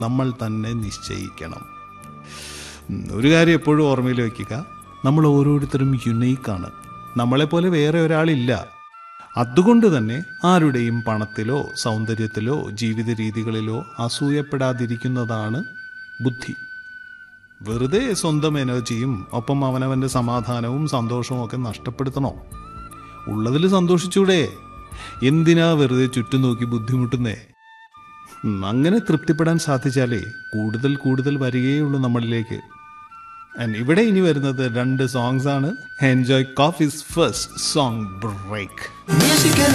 നമ്മൾ തന്നെ നിശ്ചയിക്കണം ഉം, ഒരു കാര്യം എപ്പോഴും ഓർമ്മയിൽ വയ്ക്കുക നമ്മൾ ഓരോരുത്തരും യുണീക്കാണ് നമ്മളെപ്പോലെ വേറെ ഒരാളില്ല അതുകൊണ്ട് തന്നെ ആരുടെയും പണത്തിലോ സൗന്ദര്യത്തിലോ ജീവിത രീതികളിലോ അസൂയപ്പെടാതിരിക്കുന്നതാണ് ബുദ്ധി വെറുതെ സ്വന്തം എനർജിയും ഒപ്പം അവനവൻ്റെ സമാധാനവും സന്തോഷവും ഒക്കെ നഷ്ടപ്പെടുത്തണോ ഉള്ളതിൽ സന്തോഷിച്ചൂടെ എന്തിനാ വെറുതെ ചുറ്റും നോക്കി ബുദ്ധിമുട്ടുന്നേ ഉം, അങ്ങനെ തൃപ്തിപ്പെടാൻ സാധിച്ചാലേ കൂടുതൽ കൂടുതൽ വരികയുള്ളൂ നമ്മളിലേക്ക് And ഇവിടെ ഇനി വരുന്നത് രണ്ട് സോങ്സ് ആണ് enjoy coffees first song break Music